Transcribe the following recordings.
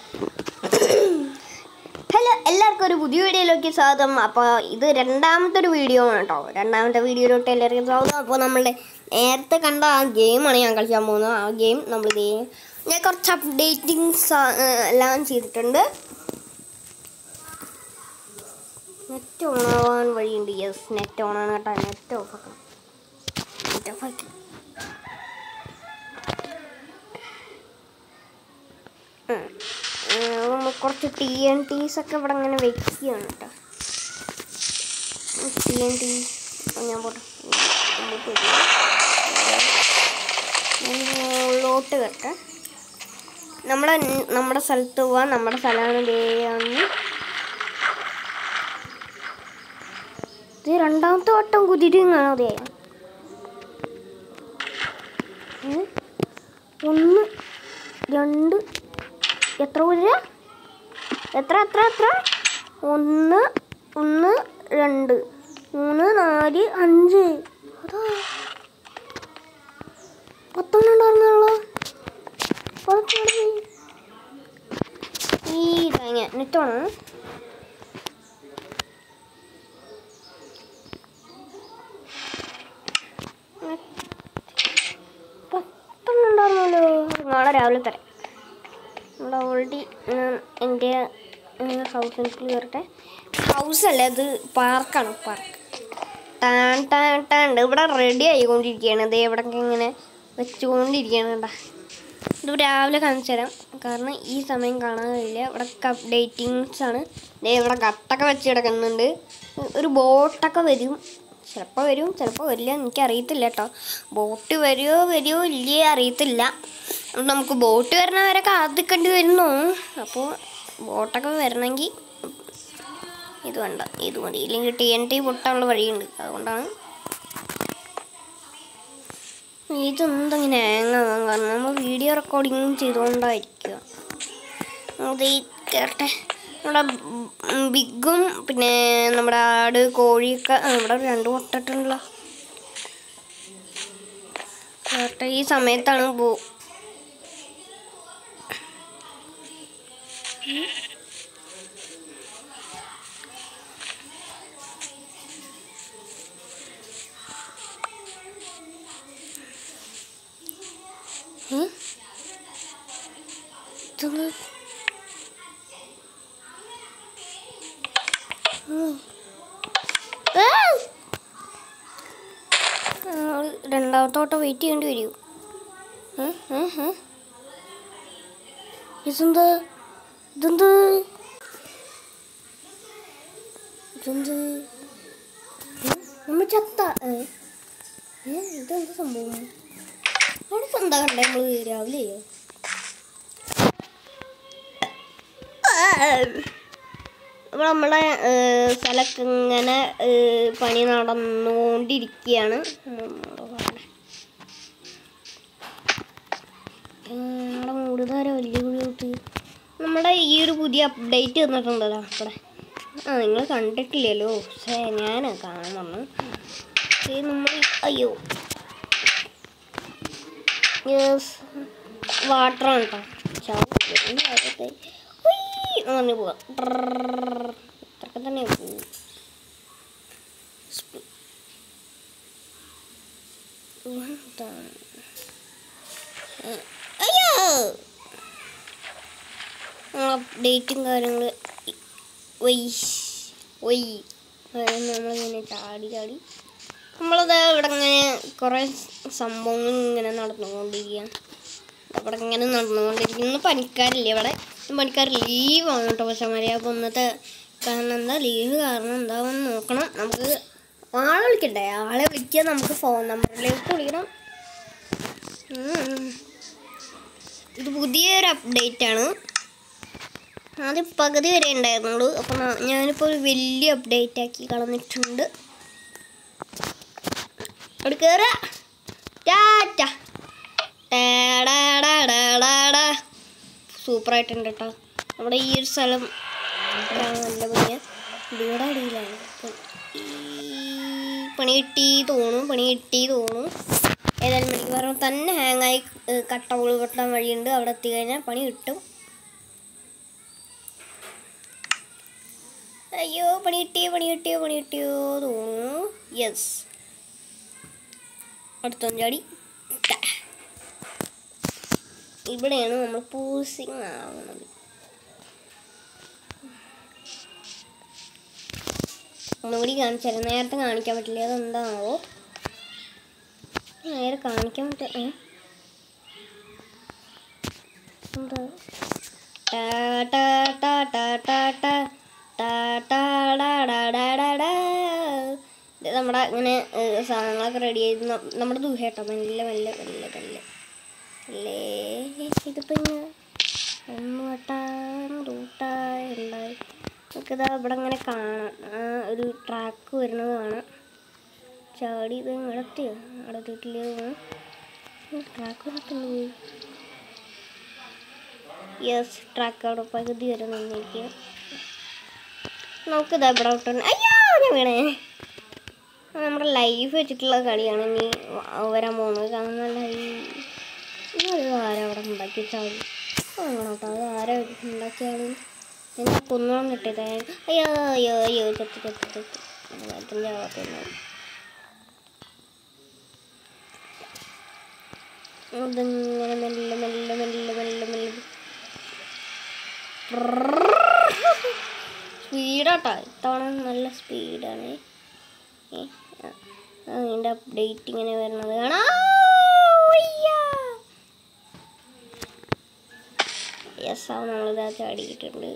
Hello എല്ലാവർക്കും ഒരു പുതിയ വീഡിയോയിലേക്ക് സ്വാഗതം അപ്പോൾ ഇത് രണ്ടാമത്തെ ഒരു വീഡിയോ ആണ് കേട്ടോ രണ്ടാമത്തെ വീഡിയോയിലോട്ട് എല്ലാവർക്കും സ്വാഗതം അപ്പോൾ നമ്മളുടെ നേരത്തെ കണ്ട ആ ഗെയിമാണ് ഞാൻ കളിക്കാൻ പോകുന്നത് ആ ഗെയിം നമ്മൾ ഇത് ചെയ്യും. ഞാൻ കുറച്ച് അപ്ഡേറ്റിങ്സ് എല്ലാം ചെയ്തിട്ടുണ്ട് നെറ്റ് ഓൺ ആവാൻ വഴിയുണ്ട് യെസ് നെറ്റ് ഓൺ ആണ് കേട്ടോ നെറ്റ് ഓഫ് ആക്കണം നെറ്റ് ഓഫ് ആക്കി ഉം. ഉം, നമ്മൾ കുറച്ച് ടി എൻ ടീസ് ഒക്കെ ഇവിടെ ഇങ്ങനെ വെക്കുകയാണ് കേട്ടോ ടി എൻ ടി ഞാൻ പോട്ടെ നമുക്ക് ഇത് ഞാൻ മുകളിലോട്ട് വരട്ടെ നമ്മളെ നമ്മുടെ സ്ഥലത്ത് പോവാൻ നമ്മുടെ സ്ഥലമാണ് ദേന്ന് ഇത് രണ്ടാമത്തെ വട്ടം കുതിരിങ്ങാണോ ദേ ഏ? ഒന്ന് രണ്ട് എത്ര കുതിര എത്ര എത്ര എത്ര ഒന്ന് ഒന്ന് രണ്ട് മൂന്ന് നാല് അഞ്ച് അതാ പത്തെണ്ണം ഉണ്ടായിരുന്നല്ലോ പതൊക്കെ എവിടെ പോയി? ഈ തേങ്ങ നെറ്റാണ് പത്തെണ്ണം ഉണ്ടായിരുന്നല്ലോ നാളെ രാവിലെ തരാം നമ്മൾ ഓൾറെഡി എൻ്റെ ഹൗസിലേക്ക് കയറട്ടെ ഹൗസ് അല്ല ഇത് പാർക്കാണ് പാർക്ക് ടാൻ ടാൻ ടാൻ ഇവിടെ റെഡി ആയിക്കൊണ്ടിരിക്കുകയാണ് ഇത് ഇവിടെ ഇങ്ങനെ വെച്ചുകൊണ്ടിരിക്കുകയാണ് കേട്ടോ ഇത് രാവിലെ കാണിച്ചു തരാം കാരണം ഈ സമയം കാണാൻ കഴിയില്ല ഇവിടെ അപ്ഡേറ്റിങ്സ് ആണ് ദേ ഇവിടെ കട്ടൊക്കെ വെച്ച് കിടക്കുന്നുണ്ട് ഒരു ബോട്ടൊക്കെ വരും ചിലപ്പോൾ വരും ചിലപ്പോൾ വരില്ല എനിക്കറിയത്തില്ല കേട്ടോ ബോട്ട് വരുമോ വരുമോ ഇല്ലയോ അറിയത്തില്ല അപ്പോൾ നമുക്ക് ബോട്ട് വരണവരെ കാത്തിക്കേണ്ടി വരുന്നു അപ്പോൾ ബോട്ടൊക്കെ വരണമെങ്കിൽ ഇത് വേണ്ട ഇത് മതി ഇല്ലെങ്കിൽ ടി എൻ ടി പൊട്ടാനുള്ള വഴിയുണ്ട് അതുകൊണ്ടാണ് ഇതെന്തെങ്ങനെ ഹാങ്ങാവാൻ കാരണം നമ്മൾ വീഡിയോ റെക്കോർഡിങ് ചെയ്തുകൊണ്ടായിരിക്കുക അത് ഈ കേട്ടെ നമ്മുടെ ഉം ബിഗും പിന്നെ നമ്മുടെ ആട് കോഴിയൊക്കെ ആ, ഇവിടെ രണ്ട് മുട്ടിട്ടുണ്ടല്ലോ കേട്ടെ ഈ സമയത്താണ് പോ ഉം? ഇതെന്ത്? ഉം. ആ! ആ, രണ്ടാമത്തെ വട്ടം വെയിറ്റ് ചെയ്യേണ്ടി വരൂ ഉം, ഉം, ഉം. ഇതെന്ത് ഇതെന്ത് ഇതെന്ത് ഉം, നമ്മ ചത്ത ഏ ഏ, ഇതെന്ത് സംഭവം അവിടെ ഇപ്പൊ എന്താ കണ്ടേ നമ്മള് രാവിലെ ഇവിടെ നമ്മളെ ഏഹ്, സ്ഥലത്ത് ഇങ്ങനെ ഏഹ്, പണി നടന്നുകൊണ്ടിരിക്കുകയാണ് നമ്മുടെ മൂടുതാര വലിയ കുഴിയോട്ട് നമ്മുടെ ഈ ഒരു പുതിയ അപ്ഡേറ്റ് തന്നിട്ടുണ്ടല്ലോ ഇവിടെ ആ നിങ്ങൾ കണ്ടിട്ടില്ലല്ലോ പക്ഷേ ഞാൻ കാണാൻ വന്നു ഇത് നമ്മൾ അയ്യോ യെസ് വാട്ടറാണ് കേട്ടോ ചാവട്ടെ അങ്ങനെ പോവാം ഇത്രയൊക്കെ തന്നെ പോകും അയ്യോ അപ്ഡേറ്റും കാര്യങ്ങൾ ഒയ് ഒയ് നമ്മളിങ്ങനെ ചാടി ചാടി നമ്മളത് ഇവിടെ ഇങ്ങനെ കുറേ സംഭവങ്ങൾ ഇങ്ങനെ നടന്നുകൊണ്ടിരിക്കുകയാണ് അവിടെ ഇങ്ങനെ നടന്നുകൊണ്ടിരിക്കുന്നു പണിക്കാരില്ല ഇവിടെ പണിക്കാർ ലീവാണ് കേട്ടോ പക്ഷെ മര്യാദ ഇന്നത്തെ കാരണം എന്താ ലീവ് കാരണം എന്താണെന്ന് നോക്കണം നമുക്ക് ആളെ വിളിക്കണ്ടേ ആളെ വിളിക്കാൻ നമുക്ക് ഫോൺ നമ്പറിലേക്ക് വിളിക്കണം ഉം. ഇത് പുതിയൊരു അപ്ഡേറ്റ് ആണ് ആദ്യം പകുതി വരെ ഉണ്ടായിരുന്നുള്ളൂ അപ്പം ഞാനിപ്പോൾ ഒരു വലിയ അപ്ഡേറ്റ് ആക്കി കളഞ്ഞിട്ടുണ്ട് അവിടെ കയറുക ടാറ്റ സൂപ്പറായിട്ടുണ്ട് കേട്ടോ നമ്മുടെ ഈ ഒരു സ്ഥലം കാണാൻ നല്ല ഭംഗിയ വീട് അടിയിലാണ് ഇപ്പം ഈ പണി കിട്ടി തോന്നും പണി കിട്ടി തോന്നും ഏതായാലും മണിക്ക് പറയുമ്പോൾ തന്നെ ഹാങ്ങായി കട്ടകൾ കൊട്ടാൻ വഴിയുണ്ട് അവിടെ എത്തിക്കഴിഞ്ഞാൽ പണി കിട്ടും അയ്യോ പണി കിട്ടിയോ പണി കിട്ടിയോ പണി കിട്ടിയോ തോന്നുന്നു യെസ് അടുത്ത ചാടി ടാ. ഇവിടെയാണ് നമ്മൾ പൂസിങ് ആവുന്നത് ഒന്നുകൂടി കാണിച്ചാലും നേരത്തെ കാണിക്കാൻ പറ്റില്ല അതെന്താണോ നേരെ കാണിക്കാൻ പറ്റ ഏ? എന്താ ടാ ടാ ടാ ടാ ടാ ടാ ടാ ടാ ഡാ ഡാ ഡാ ഡാ ഡാ. ഇത് നമ്മുടെ ഇങ്ങനെ ഏഹ്, സാധനങ്ങളൊക്കെ റെഡി ചെയ്ത് ന- നമ്മുടെ ദൂഹേട്ടോ മെല്ലെ മെല്ലെ മെല്ലെ മെല്ലെ അല്ലേ ഇതിപ്പോ ഇങ്ങനെ ഒന്ന് വട്ടാൻ തൂട്ടായി ഉണ്ടായി നമുക്കിതാ ഇവിടെ ഇങ്ങനെ കാണാം ആ ഒരു ട്രാക്ക് വരുന്നത് കാണാം ചാടി ഇത് ഇടത്തിയോ അടത്തിട്ടില്ലേ ട്രാക്ക് നടക്കുന്നു പോയി യെസ് ട്രാക്ക് അവിടെ പകുതി വരെ നിന്നിരിക്കുക നമുക്കിതാ ഇവിടെ വിട്ടു അയ്യോ ഞാൻ വീണേ അത് നമ്മുടെ ലൈഫ് വെച്ചിട്ടുള്ള കളിയാണ് ഇനി വ- വരാൻ പോകുന്നത് കാരണം ലൈഫ് ഇതൊരു ആരാ അവിടെ ഉണ്ടാക്കി വെച്ചാൽ അങ്ങനെ കേട്ടോ അത് ആരാ ഉണ്ടാക്കിയാണ് എന്നെ കൊന്നോളം കിട്ടിയത് അയ്യോ അയ്യോ അയ്യോ ചത്ത് ചത്ത് ചത്ത് അതിൻ്റെ ആവാത്തുണ്ടാവും അതിങ്ങനെ മെല്ലെ മെല്ലെ മെല്ലെ മെല്ലെ മെല്ലെ സ്പീഡാട്ടോ ഇത്തവണ നല്ല സ്പീഡാണ് ഏ, ആ, അതിൻ്റെ അപ്ഡേറ്റ് ഇങ്ങനെ വരുന്നത് കാണാ യെസ് അവ നമ്മളിതാ ചാടിയിട്ടുണ്ട്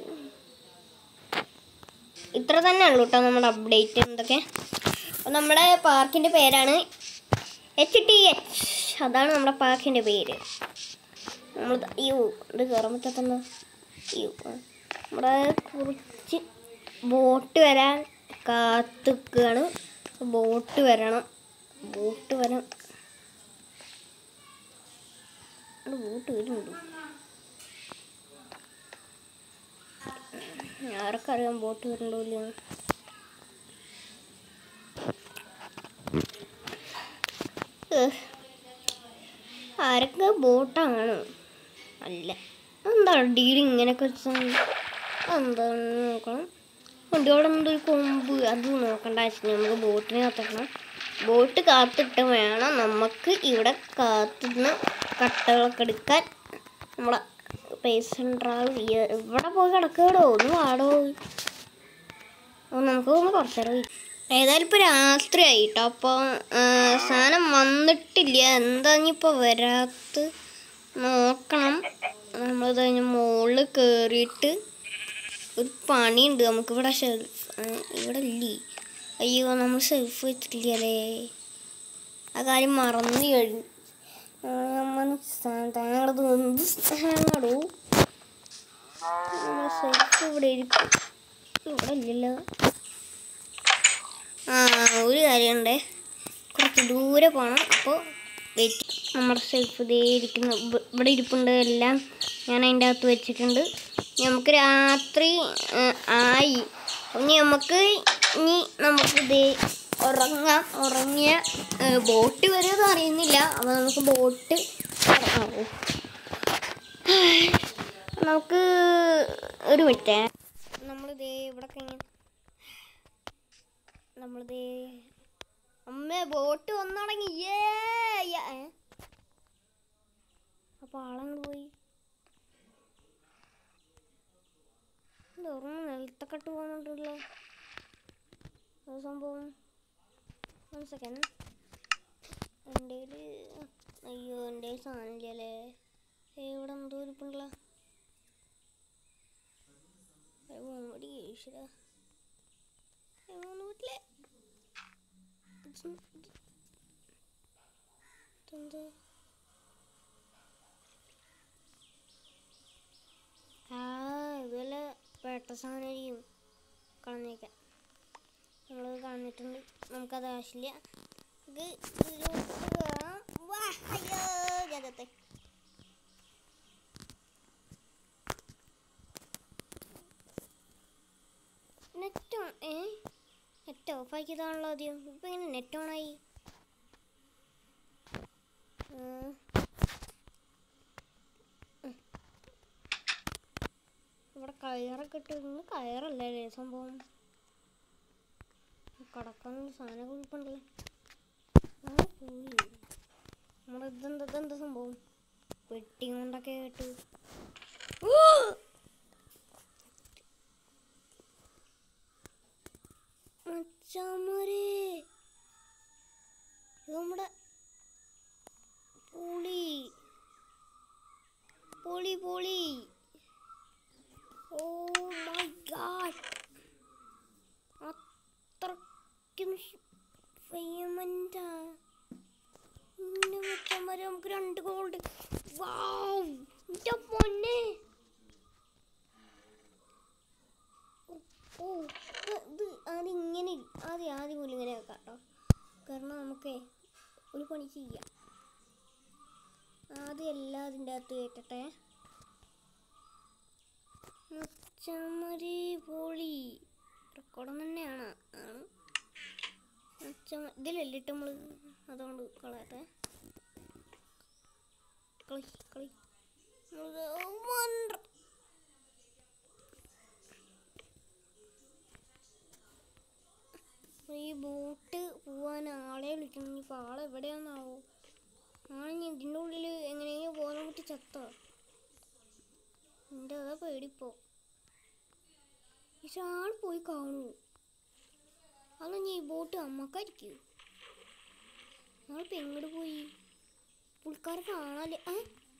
ഇത്ര തന്നെ ഉള്ളൂ കേട്ടോ നമ്മുടെ അപ്ഡേറ്റ് എന്തൊക്കെ അപ്പോൾ നമ്മുടെ പാർക്കിൻ്റെ പേരാണ് എച്ച് ടി എച്ച് അതാണ് നമ്മുടെ പാർക്കിൻ്റെ പേര് നമ്മൾ അയ്യോ ഇത് കയറാൻ പറ്റാത്തല്ലോ അയ്യോ ആ. നമ്മുടെ കുറച്ച് ബോട്ട് വരാൻ കാത്തുക്കുകയാണ് ബോട്ട് വരണം ബോട്ട് വരാൻ അവിടെ ബോട്ട് വരുന്നുണ്ട് ആർക്കറിയാം ബോട്ട് വരുന്നുണ്ടോ ഇല്ലയോ ഏഹ്. ആരൊക്കെ ബോട്ടാണ് അല്ല എന്താ ഡീൽ ഇങ്ങനെയൊക്കെ എന്താന്ന് നോക്കണം വണ്ടിയോടെ എന്തൊരു കൊമ്പ് അത് നോക്കണ്ട ആവശ്യം നമുക്ക് ബോട്ടിനെ കാത്തിടണം ബോട്ട് കാത്തിട്ട് വേണം നമുക്ക് ഇവിടെ കാത്തുനിന്ന് കട്ടകളൊക്കെ എടുക്കാൻ നമ്മളെ പേഴ്സൺ ട്രാവൽ ഇവിടെ പോയി കിടക്കടോ ഒന്ന് വാടോ അപ്പോൾ നമുക്ക് ഒന്ന് കുറച്ച് നേരം ഇരി- ഏതായാലും ഇപ്പോൾ രാത്രി ആയിട്ടോ അപ്പോൾ സാധനം വന്നിട്ടില്ല എന്താ ഇനിയിപ്പോൾ വരാത്ത നോക്കണം നമ്മളിത് കഴിഞ്ഞ് മുകളിൽ കയറിയിട്ട് ഒരു പണിയുണ്ട് നമുക്കിവിടെ ഷെൽഫ് ഇവിടെ ഇല്ലേ അയ്യോ നമ്മൾ ഷെൽഫ് വെച്ചിട്ടില്ലല്ലേ ആ കാര്യം മറന്നു കഴിഞ്ഞു താങ്കളത് എന്ത് ഹാങ്ങാടോ നമ്മുടെ ഷെൽഫ് ഇവിടെ ഇരിക്കും ഇവിടെ ഇല്ലല്ലോ ആ ഒരു കാര്യമുണ്ട് കുറച്ച് ദൂരെ പോകണം അപ്പോൾ വെയിറ്റ് നമ്മുടെ സെൽഫ് ഇതേ ഇരിക്കുന്ന ഇവ- ഇവിടെ ഇരിപ്പുണ്ട് എല്ലാം ഞാൻ അതിൻ്റെ അകത്ത് വെച്ചിട്ടുണ്ട് ഇനി നമുക്ക് രാത്രി ആ, ആയി ഇനി നമുക്ക് ഇനി നമുക്ക് ഇതേ ഉറങ്ങാം ഉറങ്ങിയ ബോട്ട് വരുമെന്ന് അറിയുന്നില്ല അപ്പോൾ നമുക്ക് ബോട്ട് ഇറങ്ങാവോ നമുക്ക് ഒരു മിനിറ്റ് നമ്മളിതേ ഇവിടെ കഴിഞ്ഞ് നമ്മളിതേ അമ്മ ബോട്ട് വന്നു തുടങ്ങി ഏ യ- ഏ? അപ്പൊ ആളങ്ങ് പോയി തുറന്ന് നിലത്തൊക്കെ ഇട്ട് പോകുന്നുണ്ടല്ലോ അത് സംഭവം ഒരു സെക്കൻഡ് എൻ്റെ അയ്യോ എൻ്റെ സാധനം ഇല്ലല്ലേ ഇവിടെ എന്തോ ഇരിപ്പുണ്ടല്ലോ ഓടി ഈശ്വര മൂന്ന് വീട്ടിലെ ഇതെന്താ ആ ഇതുപോലെ പേട്ട സാധനമായിരിക്കും കളഞ്ഞേക്കാം നമ്മൾ കളഞ്ഞിട്ടുണ്ട് നമുക്കത് ആവശ്യമില്ല ഇത് ഇതിലോട്ട് കയറാം. വാ, അയ്യോ ജഗത്തെ നെറ്റ് ഓൺ ഏ നെറ്റ് ഓഫ് ആക്കിയതാണല്ലോ ആദ്യം ഇപ്പം ഇങ്ങനെ നെറ്റ് ഓൺ ആയി ആ. ഇവിടെ കയറൊക്കെ ഇട്ട് ഇന്ന് കയറല്ലേ അല്ലേ സംഭവം കടക്കാനുള്ള സാധനങ്ങൾ ഇരിപ്പുണ്ടല്ലോ ആ പോയി നമ്മുടെ ഇതെന്താ ഇതെന്താ സംഭവം പെട്ടി കൊണ്ടൊക്കെ കേട്ടു മച്ചാമാരെ ഇത് നമ്മുടെ പൊളി പൊളി പൊളി ഓ മൈ ഗാഡ് അത്രയ്ക്കും ഫേമൻ്റാ ഇന്ന മച്ചന്മാരെ നമുക്ക് രണ്ട് ഗോൾഡ് വാവ് എൻ്റെ പൊന്നെ ഓ ഇത് ഇത് ആദ്യം ഇങ്ങനെ ഇരി- ആദ്യം ആദ്യം പോലും ഇങ്ങനെ വെക്കാം കേട്ടോ കാരണം നമുക്കേ ഒരു പണി ചെയ്യാം ആദ്യം എല്ലാം അതിൻ്റെ അകത്ത് കയറ്റട്ടെ മച്ചമരി പൊളി റെക്കോർഡം തന്നെയാണ് ആണ് മച്ചമ ഇതിലല്ലിട്ട് നമ്മൾ അതുകൊണ്ട് കളയട്ടെ കളി കളി നമ്മളിത് വണ്ടർ ഈ ബോട്ട് പോവാൻ ആളെ വിളിക്കണം ഇനിയിപ്പോൾ ആളെ എവിടെയാണെന്നാവോ ആണെങ്കിൽ ഇതിൻ്റെ ഉള്ളിൽ എങ്ങനെയെങ്കിലും പോകാൻ പറ്റി ചത്തോ എൻ്റെ അതാ പേടിപ്പോ പക്ഷെ ആൾ പോയി കാണൂ അല്ല ഞാൻ ഈ ബോട്ട് അമ്മക്കായിരിക്കൂ ആളിപ്പോൾ എങ്ങോട്ട് പോയി പുള്ളിക്കാരെ കാണാല്ലേ ആ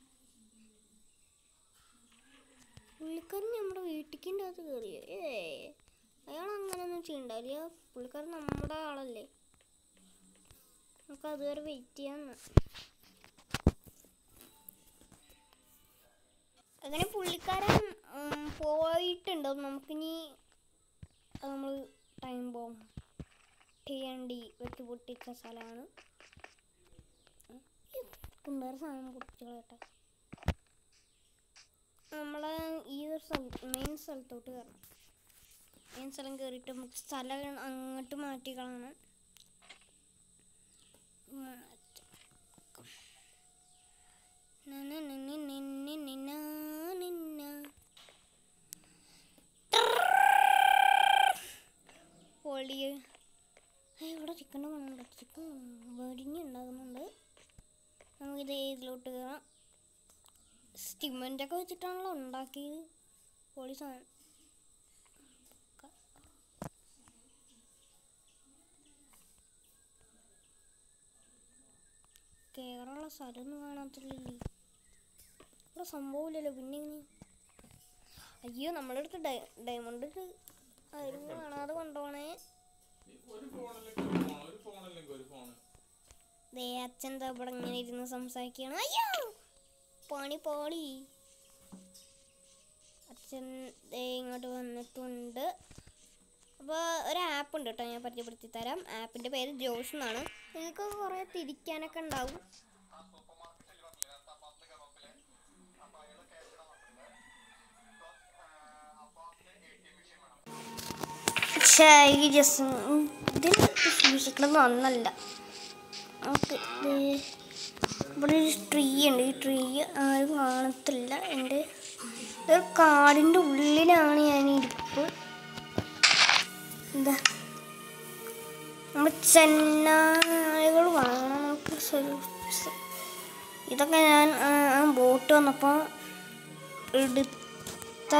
പുള്ളിക്കാരൻ നമ്മുടെ വീട്ടിൻ്റെ അകത്ത് കയറിയോ ഏ അയാൾ അങ്ങനെയൊന്നും ചെയ്യണ്ടാവില്ല പുള്ളിക്കാരൻ നമ്മുടെ ആളല്ലേ നമുക്ക് അതുവരെ വെയിറ്റ് ചെയ്യാന്ന് അങ്ങനെ പുള്ളിക്കാരൻ ഉം, പോയിട്ടുണ്ട് നമുക്കിനി നമ്മൾ ടൈം ബോംബ് ടീയണ്ടി വെച്ച് പൊട്ടിച്ച സ്ഥലമാണ് കുണ്ടേറെ സാധനം പൊട്ടിച്ച് കളയട്ടെ നമ്മളെ ഈ ഒരു സ്ഥലത്ത് മെയിൻ സ്ഥലത്തോട്ട് കയറണം മെയിൻ സ്ഥലം കയറിയിട്ട് നമുക്ക് സ്ഥലം അങ്ങോട്ട് മാറ്റി കളയണം മാറ്റാം. നന നന നിന്ന നിന്ന നിന്ന. പൊളിയ ഏയ് ഇവിടെ ചിക്കൻ്റെ മണമുണ്ട് ചിക്കൻ വെടിഞ്ഞ് ഉണ്ടാകുന്നുണ്ട് നമുക്കിത് ഇതിലോട്ട് കയറാം സ്റ്റിമൻ്റൊക്കെ വെച്ചിട്ടാണല്ലോ ഉണ്ടാക്കിയത് പൊളി സാധനം കയറാനുള്ള സ്ഥലമൊന്നും കാണാത്തില്ലല്ലേ ഇവിടെ സംഭവമില്ലല്ലോ പിന്നെ ഇങ്ങനെ അയ്യോ നമ്മുടെ അടുത്ത് ഡൈ ഡയമണ്ട് ആരും കാണാതെ കൊണ്ടുപോണേ ഒരു ഫോണല്ലെങ്കിൽ ഒരു ഫോൺ ഒരു ഫോണല്ലെങ്കിൽ ഒരു ഫോൺ ദേ അച്ഛൻ ദാ ഇവിടെ ഇങ്ങനെ ഇരുന്ന് സംസാരിക്കുകയാണ് അയ്യോ പണി പോളി അച്ഛൻ ദേ ഇങ്ങോട്ട് വന്നിട്ടുണ്ട് അപ്പോൾ ഒരു ആപ്പ് ഉണ്ട് കേട്ടോ ഞാൻ പരിചയപ്പെടുത്തി തരാം ആപ്പിൻ്റെ പേര് ജോസ് എന്നാണ് നിങ്ങൾക്ക് കുറേ തിരിക്കാനൊക്കെ ഉണ്ടാവും പക്ഷേ ഈ ജസ്റ്റ് ഇതിൽ സൂക്ഷിക്കുന്നത് നന്നല്ല നമുക്ക് ദേ ഇവിടെ ഒരു ട്രീ ഉണ്ട് ഈ ട്രീ ആരും കാണത്തില്ല എൻ്റെ ഒരു കാടിൻ്റെ ഉള്ളിലാണ് ഞാൻ ഇരിപ്പ് എന്താ നമ്മൾ ചെന്നായകൾ വാങ്ങണം നമുക്ക് സ്വരൂപിച്ച്. ഇതൊക്കെ ഞാൻ ആ, ആ ബോട്ട് വന്നപ്പോൾ എടുത്ത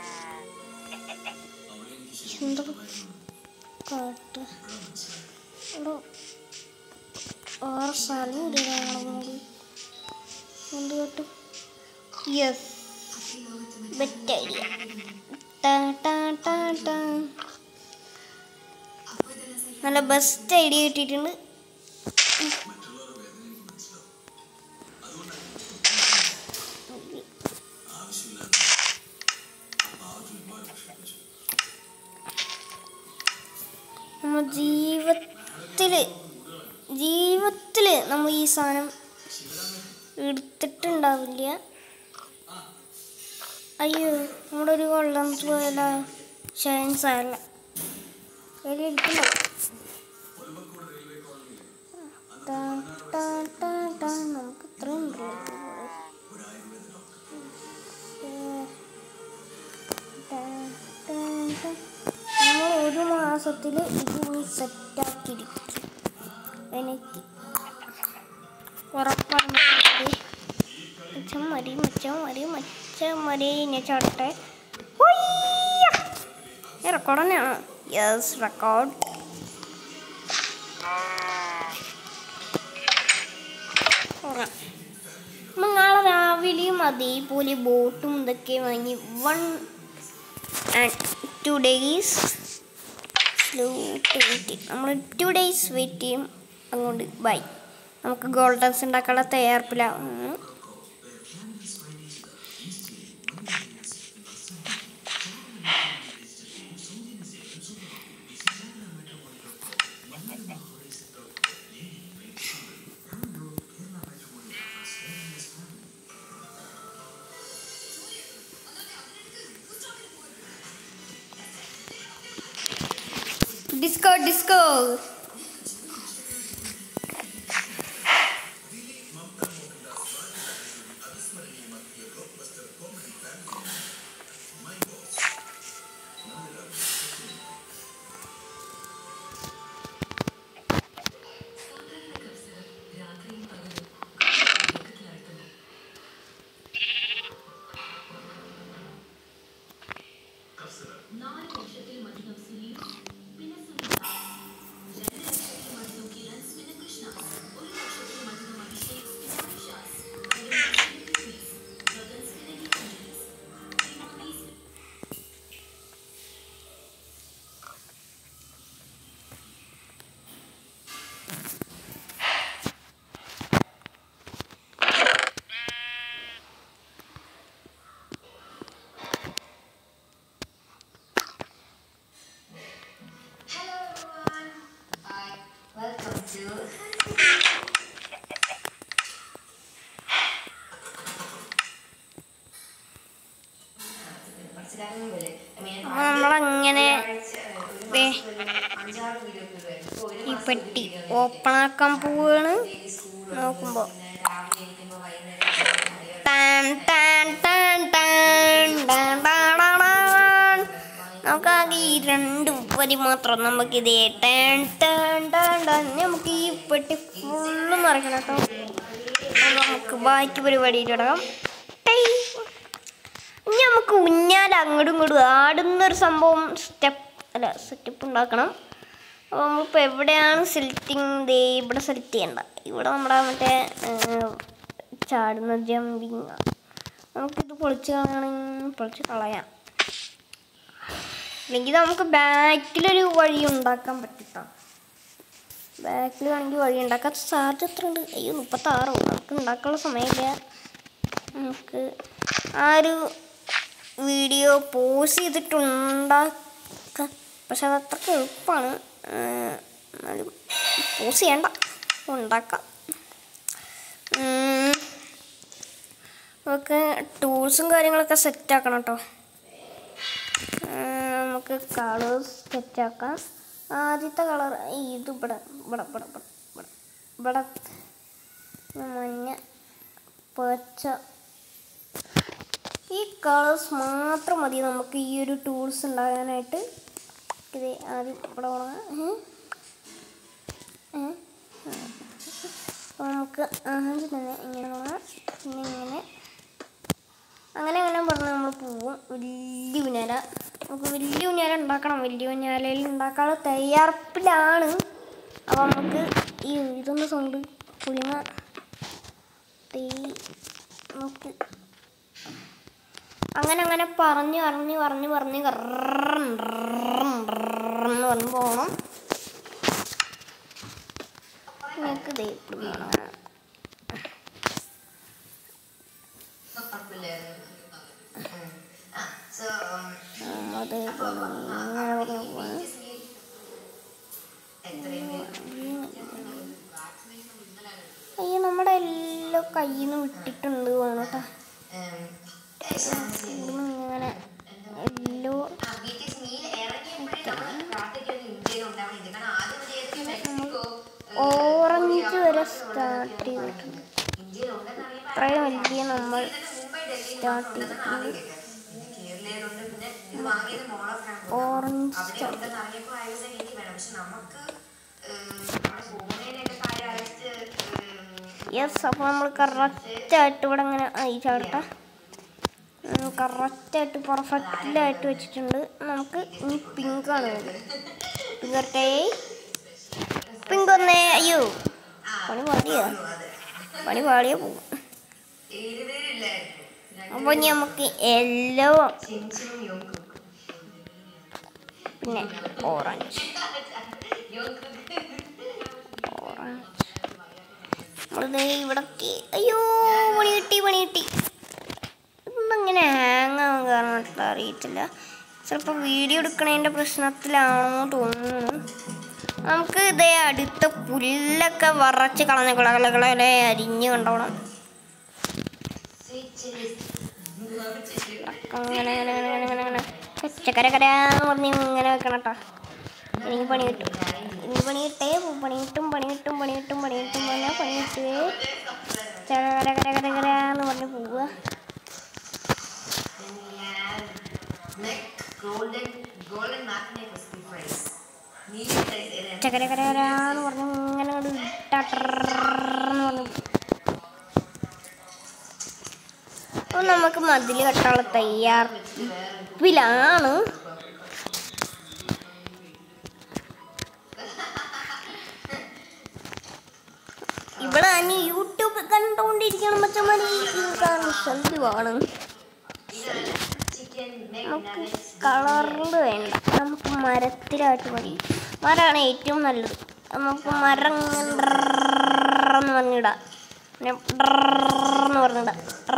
എന്താ കാട്ട് ഇവിടെ വേറെ സ്ഥലം ഇടാണ് എന്ത് കേട്ടു യെസ് ബെറ്റ് ഐഡിയ ടാ ടാ ടാ ടാ നല്ല ബെസ്റ്റ് ഐഡിയ കിട്ടിയിട്ടുണ്ട് നമ്മ ജീവിതത്തില് ജീവിതത്തില് നമ്മൾ ഈ സാധനം എടുത്തിട്ടുണ്ടാവില്ല അയ്യോ നമ്മുടെ ഒരു കൊള്ളം പോയല്ല ഷൈൻസ് ആയല്ല അതിൽ ഇരിക്കണ്ടോ ടാ, ടാ, ടാ, ടാ. നമുക്ക് ഇത്രയും നമ്മൾ ഒരു മാസം മാസത്തിൽ ഇത് നീ സെറ്റാക്കിയിരിക്കും എനിക്ക് ഉറപ്പാണ് മച്ചം മതി മച്ചം മതി മച്ചം മതി ഞാൻ ചാടട്ടെ റെക്കോർഡ് തന്നെയാണോ യെസ് റെക്കോർഡ് ഉറങ്ങാം അപ്പം നാളെ രാവിലെയും അതേപോലെ ബോട്ടും ഇതൊക്കെ വാങ്ങി one and two days slow wait നമ്മൾ ടു ഡേയ്സ് വെയിറ്റ് ചെയ്യും അതുകൊണ്ട് ബൈ നമുക്ക് ഗോൾഡൻസ് ഉണ്ടാക്കാനുള്ള തയ്യാറെടുപ്പിലാണ് disco disco Hello everyone. Hi. Welcome to. മനസ്സിലാകുന്നില്ലേ? I mean, അപ്പോൾ നമ്മളങ്ങനെ ഒരാഴ്ച, ഒരു ദേ, മാസത്തിൽ അഞ്ചാറ് വീഡിയോ ഒക്കെ വരും. ഇപ്പൊ ഒരു ഈ മാസത്തിൽ പെട്ടി വീഡിയോ ഓപ്പൺ ആക്കാൻ പോവാണ് ഡെയിലി സ്കൂളുണ്ട്. നോക്കുമ്പോ. പിന്നെ രാവിലെ എണീക്കുമ്പോ വൈകുന്നേരം ടാൻ ടാൻ ടാൻ ടാൻ ടാൻ ടാൻ ടാൻ ടാൻ. നമുക്കാകെ ഈ രണ്ട് വരി മാത്രം നമുക്കിത് ടാൻ ടാൻ ടാൻ ടാൻ നമുക്ക് ഈ പെട്ടി ഫുള്ള് നിറയ്ക്കണം കേട്ടോ അപ്പോൾ നമുക്ക് ബാക്കി പരിപാടിയിൽ ഇടാം ടൈ. ഇനി നമുക്ക് ഊഞ്ഞാൽ അങ്ങോട്ടും ഇങ്ങോട്ടും ആടുന്നൊരു സംഭവം സ്റ്റെപ്പ് അല്ല സെറ്റപ്പ് ഉണ്ടാക്കണം അപ്പോൾ നമ്മളിപ്പോൾ എവിടെയാണ് സെലക്ടിങ് ദേ ഇവിടെ സെലക്ട് ചെയ്യണ്ട ഇവിടെ നമ്മുടെ മറ്റേ ഏർ, ചാടുന്ന ജമ്പിങ് നമുക്കിത് പൊളിച്ച് കളയണമെങ്കിൽ പൊളിച്ച് കളയാം അല്ലെങ്കിൽ നമുക്ക് ബാക്കിലൊരു വഴി ഉണ്ടാക്കാൻ പറ്റിട്ടോ ബാക്കിൽ വേണമെങ്കിൽ വഴി ഉണ്ടാക്കാൻ സാധ്യത എത്ര ഉണ്ട് അയ്യോ മുപ്പത്താറോ നമുക്ക് ഉണ്ടാക്കാനുള്ള സമയമില്ല നമുക്ക് ആ ഒരു വീഡിയോ പോസ് ചെയ്തിട്ടുണ്ടാക്കാം പക്ഷെ അത് അത്രയ്ക്ക് എളുപ്പമാണ് ഏർ, എന്നാലും പോസ് ചെയ്യണ്ട ഉണ്ടാക്കാം ഉം. നമുക്ക് ടൂൾസും കാര്യങ്ങളൊക്കെ സെറ്റാക്കണം കേട്ടോ നമുക്ക് കളേഴ്സ് സെറ്റാക്കാം ആദ്യത്തെ കളർ ഇത് ഇവിടെ ഇവിടെ ഇവിടെ ഇവിടെ ഇവിടെ ഇവിടെ മഞ്ഞ പച്ച ഈ കളേഴ്സ് മാത്രം മതി നമുക്ക് ഈ ഒരു ടൂൾസ് ഉണ്ടാകാനായിട്ട് ഇത് ആദ്യം ഇവിടെ തുടങ്ങാം ഏ? ഏ? അപ്പോൾ നമുക്ക് ആദ്യം തന്നെ ഇങ്ങനെ തുടങ്ങാം പിന്നെ ഇങ്ങനെ അങ്ങനെ അങ്ങനെ പറഞ്ഞ് നമ്മൾ പോവും വലിയ ഉഞ്ഞാല നമുക്ക് വലിയ ഉഞ്ഞാല ഉണ്ടാക്കണം വലിയ ഉഞ്ഞാലയിൽ ഉണ്ടാക്കാനുള്ള തയ്യാറെടുപ്പിലാണ് അപ്പോൾ നമുക്ക് ഈ ഇതൊന്ന് സൗണ്ട് പുളിങ്ങ തീ നമുക്ക് അങ്ങനെ അങ്ങനെ പറഞ്ഞ് പറഞ്ഞ് പറഞ്ഞ് പറഞ്ഞ് എന്ന് പറഞ്ഞ് പോകണം നിങ്ങൾക്ക് ദേ ഇവിടെ കാണാം. So, um, അത് ഇങ്ങനെ പറഞ്ഞ് പോവാണ് എത്രയും അയ്യോ നമ്മുടെ എല്ലാം കയ്യിൽ നിന്ന് വിട്ടിട്ടുണ്ട് വേണം കേട്ടോ ഉം, ഇവിടുന്ന് ഇങ്ങനെ എല്ലോ ആ, BTS നീ ഇറങ്ങിയപ്പോഴേ നമ്മള് പ്രാർത്ഥിക്കുന്നത് ഇന്ത്യയിൽ ഉണ്ടാവണം ഇത്. കാരണം ആദ്യം വിചാരിച്ചു മെക്സിക്കോ, ഏഹ്, ഓറഞ്ച് കൊറിയ, വരെ അങ്ങോട്ടുള്ള സ്റ്റാർട്ട് രാജ്യങ്ങളിൽ ചെയ്തിട്ടുണ്ട് ഇന്ത്യയിൽ ഉണ്ടെന്ന് അറിയുമ്പോൾ ഇത്രയും വലിയ നമ്മൾ ഇതിന് മുംബൈ ഡൽഹിയിൽ സ്റ്റാർട്ട് മാത്രം ഉണ്ടെന്ന് ആദ്യം കേട്ടത്. പിന്നെ കേരളയിലുണ്ട് പിന്നെ ഇത് വാങ്ങിയത് മോൾ ഓഫ് ഓറഞ്ച് അവിടെ ഉണ്ടെന്ന് അറിഞ്ഞപ്പോൾ I was like, പക്ഷെ നമുക്ക് ഏഹ്, നമ്മുടെ ഫോണിനൊക്കെ താഴെ അയച്ച് യെസ് അപ്പോൾ നമ്മൾ കറക്റ്റായിട്ട് ഇവിടെ ഇങ്ങനെ ആയി ചാടട്ടെ കറക്റ്റായിട്ട് പെർഫെക്റ്റിലായിട്ട് വെച്ചിട്ടുണ്ട് നമുക്ക് ഇനി പിങ്ക് ആണ് വേണ്ടത് പിങ്ക് വരട്ടെ പിങ്ക് വന്നേ അയ്യോ പണി പാടിയാ പണി പാടിയാ പോകും ഏതുപേരില്ലായിരുന്നു അപ്പോൾ ഇനി നമുക്ക് യെല്ലോ ചെഞ്ചും യോക്കും പിന്നെ ഓറഞ്ച് യോക്കും ഓറഞ്ച് നമ്മളിത് ഇവിടെ അയ്യോ പണി കിട്ടി പണി കിട്ടി ഇന്നിങ്ങനെ ഹാങ് ആവാൻ കാരണം അറിയത്തില്ല ചിലപ്പോൾ വീഡിയോ എടുക്കണതിൻ്റെ പ്രശ്നത്തിലാണോ തോന്നുന്നു നമുക്ക് ഇതേ അടുത്ത പുല്ലൊക്കെ വറച്ച് കളഞ്ഞ കുളകളെ അരിഞ്ഞ് കണ്ടോണം അങ്ങനെ അങ്ങനെ അങ്ങനെ അങ്ങനെ അങ്ങനെ അങ്ങനെ ചക്കര കരാന്ന് പറഞ്ഞ് ഇങ്ങനെ വെക്കണം കേട്ടോ എനിക്ക് പണി കിട്ടും എനിക്ക് പണി കിട്ടേ പണി കിട്ടും പണി കിട്ടും പണി കിട്ടും പണി കിട്ടും പറഞ്ഞാൽ പണി കിട്ടുവേ ചകര കര കര കരാന്ന് പറഞ്ഞ് പോവുക Then we have neck golden golden magnet crispy fries. Medium size and ചകര കര കരാന്ന് പറഞ്ഞ് ഇങ്ങനെ അങ്ങോട്ട് ഇട്ടാട്ടെന്ന് പറഞ്ഞു അപ്പോൾ നമുക്ക് മതിൽ കെട്ടാനുള്ള തയ്യാറെടുപ്പിലാണ് ഇവിടെ അനി യൂട്യൂബ് കണ്ടുകൊണ്ടിരിക്കണം മച്ചന്മാരെ കാരണം ശല്യമാണ് chicken neck നമുക്ക് nuggets. കളറിൽ വേണ്ട നമുക്ക് മരത്തിലായിട്ട് മതി മരമാണ് ഏറ്റവും നല്ലത് നമുക്ക് മരം ഇങ്ങനെ ഡ്രന്ന് പറഞ്ഞിടാം പിന്നെ ഡ്രന്ന് പറഞ്ഞിടാം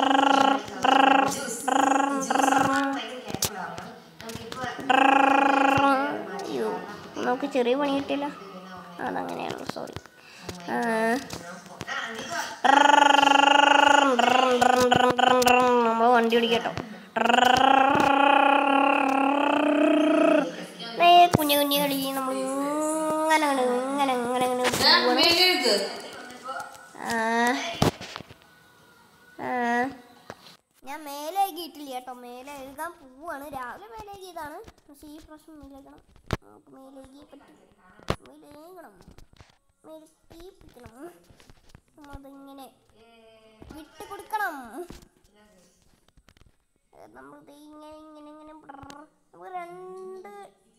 ഭയങ്കര careful ആവണം. നമുക്കിപ്പോ അയ്യോ നമുക്ക് ചെറിയ പണി കിട്ടില്ല അതങ്ങനെയാണല്ലോ സോറി നമ്മൾ വണ്ടി ഓടിക്കട്ടോ ദേ കുഞ്ഞു കുഞ്ഞു കളി നമ്മൾ ഇങ്ങനെ അങ്ങനെ ഇങ്ങനെ ഇങ്ങനെ ഇങ്ങനെ പോവാണ്. ആ. ആ. ഞാൻ മേലെ എഴുതിയിട്ടില്ല കേട്ടോ മേലെ എഴുതാൻ പോവാണ് രാവിലെ മേലെ എഴുതിയതാണ് പക്ഷേ ഈ പ്രശ്നം മേലേക്കണം നമുക്ക് മേലെ എഴുതിയേ പറ്റും മേലെ എഴുതണം മേലെ തീപ്പിക്കണം നമ്മളിങ്ങനെ വിട്ട് കൊടുക്കണം നമ്മൾ ഇങ്ങനെ ഇങ്ങനെ ഇങ്ങനെ ബ്രർ. നമുക്ക് രണ്ട്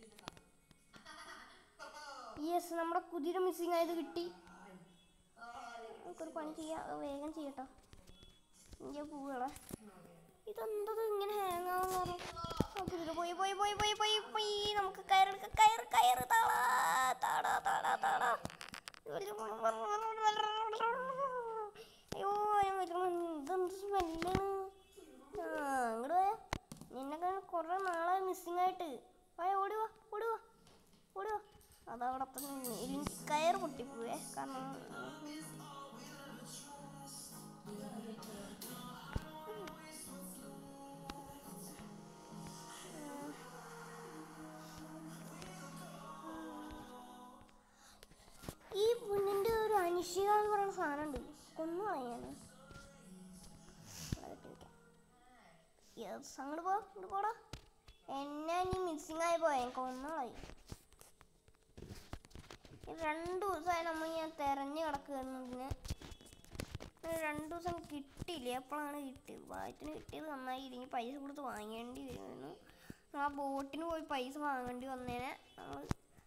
യെസ് നമ്മുടെ കുതിര മിസ്സിങ് ആയത് കിട്ടി നമുക്കൊരു പണി ചെയ്യാം അത് വേഗം ചെയ്യട്ടോ ഇങ്ങനെ പോവുകളെ ഇതെന്തത് ഇങ്ങനെ ഹാങ് ആവാൻ കാരണം ആ കുതിര പോയി പോയി പോയി പോയി പോയി പോയി നമുക്ക് കയറെടുക്ക കയറ് കയറ് താടാ താടാ താടാ താടാ അയ്യോ ഇതെന്ത് സ്മെല്ലാണ് ആ അങ്ങോട്ട് പോയാ നിന്നെ കുറേ നാളായി മിസ്സിങ് ആയിട്ട് പോയ ഓടുക ഓടുക ഓടുക അതവിടെ തന്നെ നിന്ന്. ഇല്ലെങ്കിൽ കയറ് പൊട്ടിപ്പോവേ കാരണം ഈ പെണ്ണിന്റെ ഒരു അനിശ്ചിത എന്ന് പറയുന്ന സാധനമുണ്ട് കൊന്നു കളയാണ് യെസ് അങ്ങോട്ട് പോ അങ്ങോട്ട് പോടാ എന്നെ നീ മിസ്സിങ് ആയി പോയ കൊന്നുകളായി രണ്ട് ദിവസമായി നമ്മൾ ഞാൻ തെരഞ്ഞു കിടക്കുകയായിരുന്നു ഇതിന് അങ്ങനെ രണ്ട് ദിവസം കിട്ടിയില്ല എപ്പോഴാണ് കിട്ടിയത് ഭാഗ്യത്തിന് കിട്ടിയത് നന്നായി ഇല്ലെങ്കിൽ പൈസ കൊടുത്ത് വാങ്ങേണ്ടി വരുമായിരുന്നു ആ ബോട്ടിന് പോയി പൈസ വാങ്ങേണ്ടി വന്നേനെ നമ്മൾ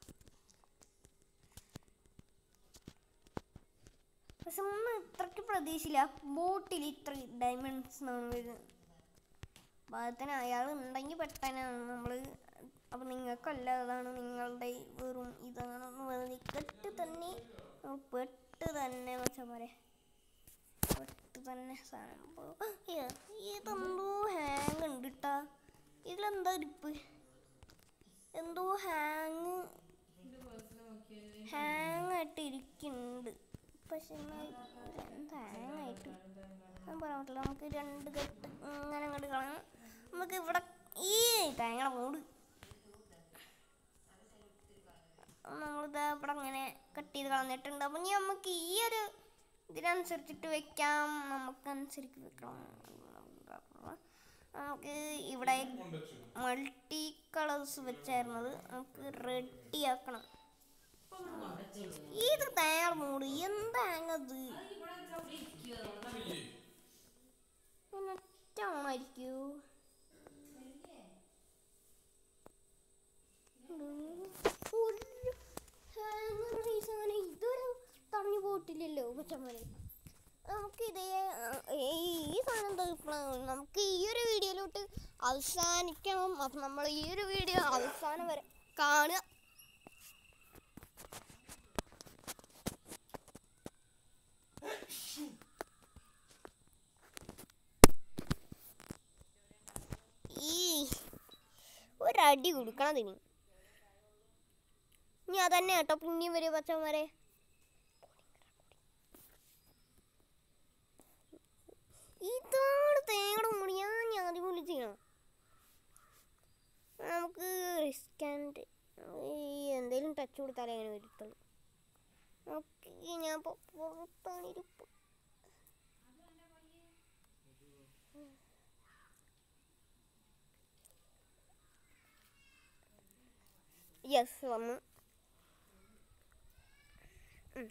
പക്ഷെ ഒന്നും ഇത്രയ്ക്ക് പ്രതീക്ഷയില്ല ബോട്ടിൽ ഇത്ര ഡയമണ്ട്സ് ആണ് വരുന്നത് ഭാഗത്തിന് അയാൾ ഉണ്ടെങ്കിൽ പെട്ടനാണ് നമ്മൾ അപ്പം നിങ്ങൾക്കല്ല അതാണ് നിങ്ങളുടെ വെറും ഇതാണെന്ന് പറഞ്ഞിട്ട് തന്നെ നമ്മൾ പെട്ട് തന്നെ മച്ചന്മാരെ പെട്ട് തന്നെ സംഭവം ഏ, ഇതെന്തോ ഹാങ് ഉണ്ട് കേട്ടാ ഇതിലെന്താ ഇരിപ്പ് എന്തോ ഹാങ് ഹാങ് ആയിട്ട് ഇരിക്കുന്നുണ്ട് പക്ഷെ എന്നാൽ എന്താ ഹാങ് ആയിട്ട് ഞാൻ പറയാൻ പറ്റില്ല നമുക്ക് രണ്ട് കെട്ട് ഇങ്ങനെ അങ്ങോട്ട് കളയാം നമുക്ക് ഇവിടെ ഈ തേങ്ങയുടെ മൂട് നമ്മളിത് ഇവിടെ ഇങ്ങനെ കട്ട് ചെയ്ത് കളഞ്ഞിട്ടുണ്ട് അപ്പം ഇനി നമുക്ക് ഈ ഒരു ഇതിനനുസരിച്ചിട്ട് വെക്കാം നമുക്കനുസരിച്ച് വെക്കണം നമുക്ക് ഇവിടെ മൾട്ടി കളേഴ്സ് വെച്ചായിരുന്നത് നമുക്ക് റെഡി ആക്കണം ഇത് തേങ്ങ മൂട് എന്താങ്ങത് ഒറ്റമായിരിക്കൂ ഒരു ഹാങ്ങറുടെ ഈ സാധനം ഇതുവരെ തടഞ്ഞു പോയിട്ടില്ലല്ലോ മച്ചമ്മനെ നമുക്ക് ഇതേ ആ, ഈ സാധനം തീർക്കണം നമുക്ക് ഈ ഒരു വീഡിയോയിലോട്ട് അവസാനിക്കണം അപ്പം നമ്മൾ ഈ ഒരു വീഡിയോ അവസാനം വരെ കാണുക ഈ ഒരടി കൊടുക്കണം തിനി ഇനി അതന്നെ കേട്ടോ പിന്നെയും വരും പച്ചന്മാരെ ഇതാണ് തേങ്ങയുടെ മുടി ഞാൻ ഞാൻ ആദ്യം വിളിച്ചിക്കണം നമുക്ക് റിസ്ക് ആൻഡ് എന്തെങ്കിലും ടച്ച് കൊടുത്താലേ അങ്ങനെ വരത്തുള്ളൂ ഓക്കെ ഞാൻ ഇപ്പോൾ പുറത്താണ് ഇരിപ്പ് യെസ് വന്നു ഉം.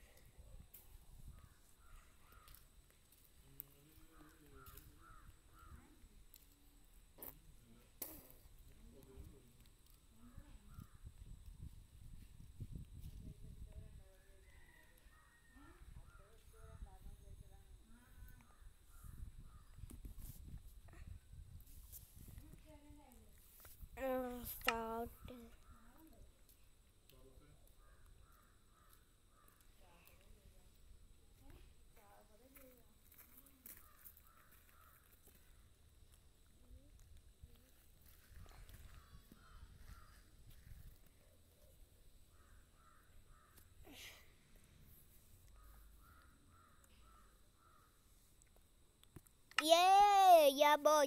Uh, start. Yeah, yeah, boy.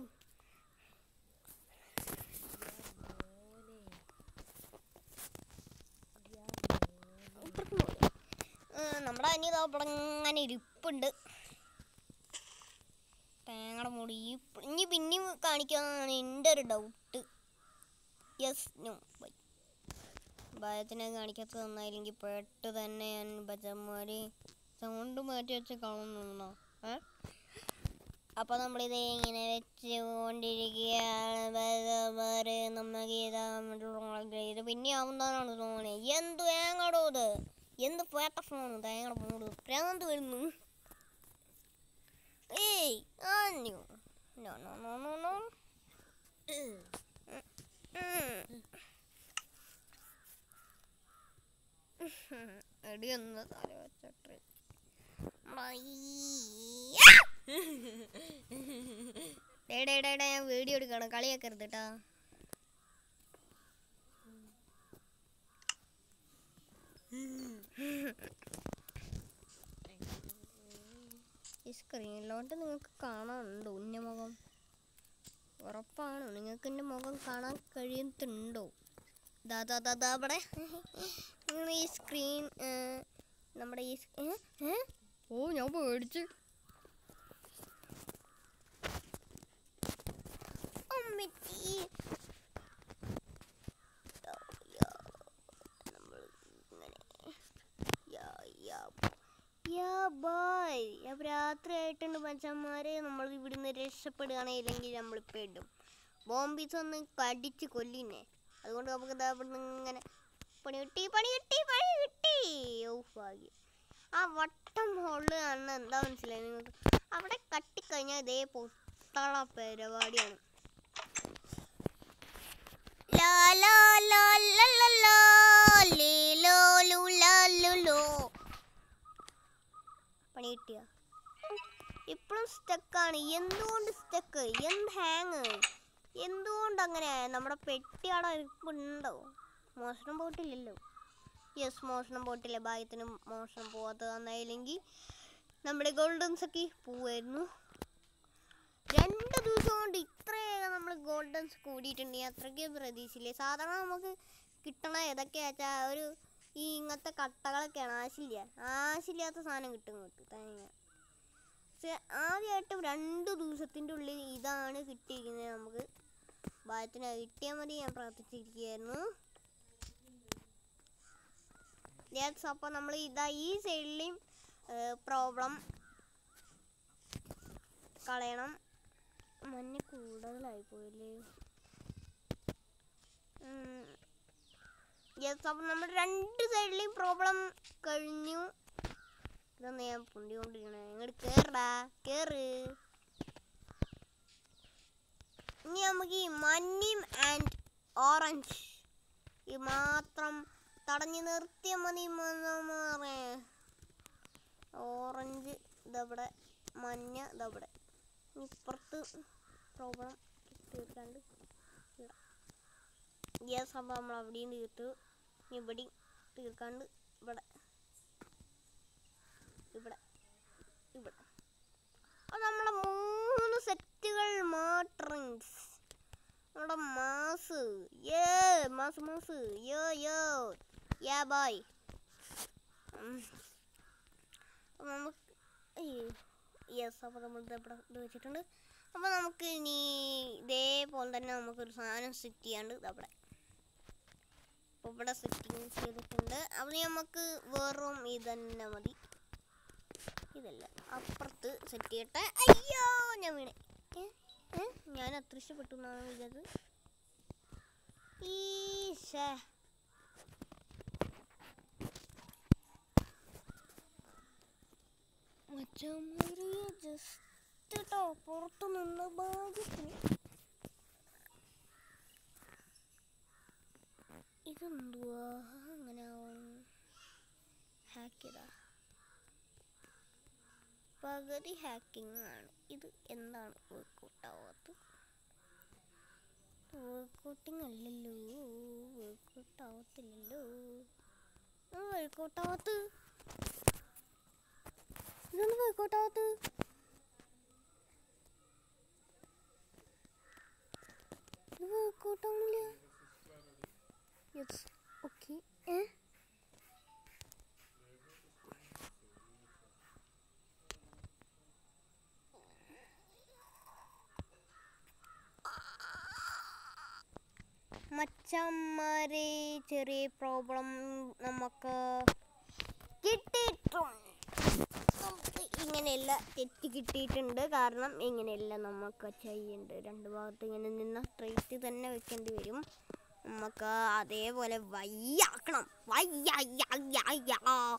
ഇപ്പുറത്ത് പോയി. ആ, നമ്മുടെ അനി ഇതാ ഇവിടെ ഇങ്ങനെ ഇരിപ്പുണ്ട് തേങ്ങയുടെ മുടി ഈ പ്- ഇനി പിന്നെയും കാണിക്കാന്നാണ് എൻ്റെ ഒരു ഡൗട്ട് യെസ് നോ ബൈ ഭയത്തിനെ കാണിക്കാത്ത നന്നായില്ലെങ്കിൽ പെട്ട് തന്നെ ഞാൻ ബച്ചന്മാര് സൗണ്ട് മാറ്റി വെച്ച് കളഞ്ഞോ ഏ അപ്പോൾ നമ്മളിത് ഇങ്ങനെ വെച്ചുകൊണ്ടിരിക്കുകയാണ് ബച്ചന്മാര് നമുക്ക് ഇതാ ഇത് പിന്നെ ആവുന്നതാണ് തോന്നുന്നത് എന്ത് തേങ്ങടോ ഇത് എന്ത് പേട്ട ഫോൺ തേങ്ങയുടെ മൂട് പ്രാന്ത് വരുന്നു ഏയ് ആഞ്ഞു no no no no no എടി ഒന്ന് തല വെച്ചിട്ട് ഡേ ഡേ ഡേ ഡേ ഞാൻ വീഡിയോ എടുക്കണം കളിയാക്കരുത് കേട്ടാ ഈ സ്ക്രീനിലോട്ട് നിങ്ങൾക്ക് കാണാനുണ്ടോ ഉന്ന മുഖം ഉറപ്പാണ് നിങ്ങൾക്ക് എൻ്റെ മുഖം കാണാൻ കഴിയുന്നുണ്ടോ ദാ ദാ ദാ ദാ അവിടെ നിങ്ങൾ ഈ സ്ക്രീൻ നമ്മുടെ ഈ സ്- ഏ? ഏ? ഓ ഞാൻ പേടിച്ച് അമ്മച്ചി. യാ, യാ. നമ്മൾ ഇങ്ങനെ. Yeah, yeah. Yeah, boy. അപ്പൊ രാത്രി ആയിട്ടുണ്ട് മച്ചന്മാരെ നമ്മൾ ഇവിടുന്ന് രക്ഷപ്പെടുകയാണെങ്കിൽ ഇല്ലെങ്കിൽ നമ്മൾ പെടും ബോംബീസ് ഒന്ന് കടിച്ച് കൊല്ലിനെ അതുകൊണ്ട് നമുക്ക് ദാ ഇവിടുന്ന് ഇങ്ങനെ പണി കിട്ടി പണി കിട്ടി പണി കിട്ടി ഓ ഭാഗ്യം ആ വട്ടം ഹോളിൽ കാണുന്ന എന്താ മനസ്സിലായി നിങ്ങൾക്ക് അവിടെ കട്ടിക്കഴിഞ്ഞാൽ ഇതേ പൊട്ടള പരിപാടിയാണ് ലാ ലാ ലാ ലാ ലാ ലാ ലേ ലോ ലു ലാ ലു ലോ പണി കിട്ടിയ ഇപ്പോഴും സ്റ്റക്കാണ് എന്തുകൊണ്ട് സ്റ്റക്ക് എന്ത് ഹാങ് എന്തുകൊണ്ട് അങ്ങനെ നമ്മുടെ പെട്ടി അവിടെ ഇരിപ്പുണ്ടോ മോഷണം പോയിട്ടില്ലല്ലോ യെസ് മോഷണം പോയിട്ടില്ല ഭാഗ്യത്തിന് മോഷണം പോവാത്തത് നന്നായില്ലെങ്കിൽ നമ്മുടെ ഗോൾഡൻസ് ഒക്കെ പോവായിരുന്നു രണ്ട് ദിവസം കൊണ്ട് ഇത്രയേറെ നമ്മൾ ഗോൾഡൻസ് കൂടിയിട്ടുണ്ടെങ്കിൽ അത്രയ്ക്ക് പ്രതീക്ഷയില്ലേ സാധാരണ നമുക്ക് കിട്ടണ ഏതൊക്കെയാ വെച്ചാൽ ഒരു ഈ ഇങ്ങനത്തെ കട്ടകളൊക്കെയാണ് ആശില്ല ആശില്ലാത്ത സാധനം കിട്ടും കിട്ടും തേങ്ങ പക്ഷെ ആദ്യമായിട്ട് രണ്ട് ദിവസത്തിൻ്റെ ഉള്ളിൽ ഇതാണ് കിട്ടിയിരിക്കുന്നത് നമുക്ക് ഭാഗ്യത്തിന് കിട്ടിയാൽ മതി ഞാൻ പ്രാർത്ഥിച്ചിരിക്കുകയായിരുന്നു യെസ് അപ്പോൾ നമ്മൾ ഇതാ ഈ സൈഡിലെയും പ്രോബ്ലം കളയണം മഞ്ഞ കൂടുതലായി പോയില്ലേ യെസ് അപ്പം നമ്മുടെ രണ്ട് സൈഡിലെയും പ്രോബ്ലം കഴിഞ്ഞു ഇതൊന്ന് ഞാൻ പൊണ്ടിക്കൊണ്ടിരിക്കണേ ഇങ്ങോട്ട് കേറടാ കേറ് ഇനി നമുക്ക് ഈ മഞ്ഞയും ആൻഡ് ഓറഞ്ച് ഈ മാത്രം തടഞ്ഞു നിർത്തിയ മതി മോനെ. ഓറഞ്ച് ഇതവിടെ മഞ്ഞ ഇതവിടെ ഇനി ഇപ്പുറത്ത് പ്രോബ്ലം തീർക്കാണ്ട് യെസ് അപ്പോൾ നമ്മൾ അവിടെയും തീർത്തു ഇനി ഇവിടെയും തീർക്കാണ്ട് ഇവിടെ ഇവിടെ ഇവിടെ അത് നമ്മളെ മൂന്ന് സെറ്റുകൾ മാട്രിങ്സ് നമ്മുടെ മാസ് യേ മാസ് മാസ് യോ യോ യാ ബോയ് നമുക്ക് യെസ് അപ്പോൾ നമ്മൾ ഇത് ഇവിടെ ഇത് വെച്ചിട്ടുണ്ട് അപ്പോൾ നമുക്ക് ഇനി ഇതേപോലെ തന്നെ നമുക്കൊരു സാധനം സെറ്റ് ചെയ്യാണ്ട് ഇത് അവിടെ അപ്പോൾ ഇവിടെ സെറ്റിങ് ചെയ്തിട്ടുണ്ട് അവിടെ നമുക്ക് വെറും ഇത് തന്നെ മതി ഇതല്ല അപ്പുറത്ത് സെറ്റ് ചെയ്യട്ടെ അയ്യോ ഞാൻ വീണേ ഏ? ഏ? ഞാൻ അത്ര ഇഷ്ടപ്പെട്ടു എന്നാണ് വിചാരിച്ചത് ഈശേ മച്ചമാരിയെ ജസ്റ്റ് കേട്ടോ പുറത്തു നിന്ന് ഭാഗ്യത്തിന് ഇതെന്തുവാ അങ്ങനെ ഹാക്ക് ചെയ്താ പകുതി ഹാക്കിംഗ് ആണ് ഇത് എന്താണ് വർക്കൗട്ട് ആവാത്തത് വർക്കൗട്ടിങ് അല്ലല്ലോ വർക്കൗട്ട് ആവത്തില്ലല്ലോ വർക്കൗട്ട് ആവാത്ത ഇതൊന്നും വർക്കൗട്ട് ആവാത്ത ഇത് വർക്കൗട്ട് ആവുന്നില്ല യെസ് ഓക്കെ ഏ മച്ചന്മാരെ ചെറിയ പ്രോബ്ലം നമുക്ക് കിട്ടിയിട്ടുണ്ട് നമുക്ക് ഇങ്ങനെയല്ല തെറ്റ് കിട്ടിയിട്ടുണ്ട് കാരണം ഇങ്ങനെയല്ല നമുക്ക് ചെയ്യേണ്ടത് രണ്ട് ഭാഗത്ത് ഇങ്ങനെ നിന്ന് സ്ട്രെയിറ്റ് തന്നെ വെക്കേണ്ടി വരും നമുക്ക് അതേപോലെ വയ്യാക്കണം വയ്യ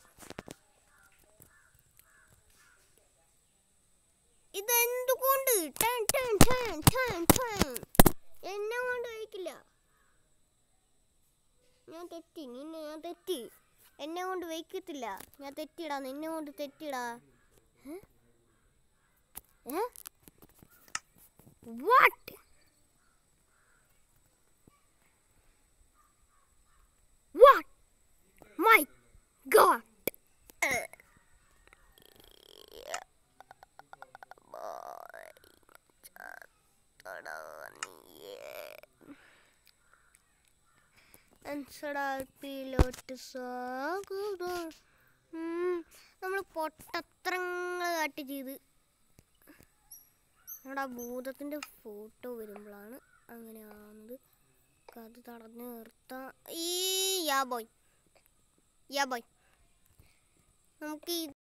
ഇതെന്തുകൊണ്ട് turn turn turn turn turn എന്നെ കൊണ്ട് കഴിക്കില്ല ഞാൻ തെറ്റി നിന്നെ ഞാൻ തെറ്റി എന്നെ കൊണ്ട് വയ്ക്കത്തില്ല ഞാൻ തെറ്റിടാ നിന്നെ കൊണ്ട് തെറ്റിടാ വാട്ട് വാട്ട് മൈ ഗോഡ് പിലോട്ട് സ്വാഗതം നമ്മൾ പൊട്ടത്രങ്ങൾ കാട്ടി ചെയ്ത് നമ്മുടെ ആ ഭൂതത്തിൻ്റെ ഫോട്ടോ വരുമ്പോഴാണ് അങ്ങനെ ആവുന്നത് അത് തടഞ്ഞു നിർത്താം ഈ യാ ബോയ് യാ ബോയ് നമുക്ക് ഈ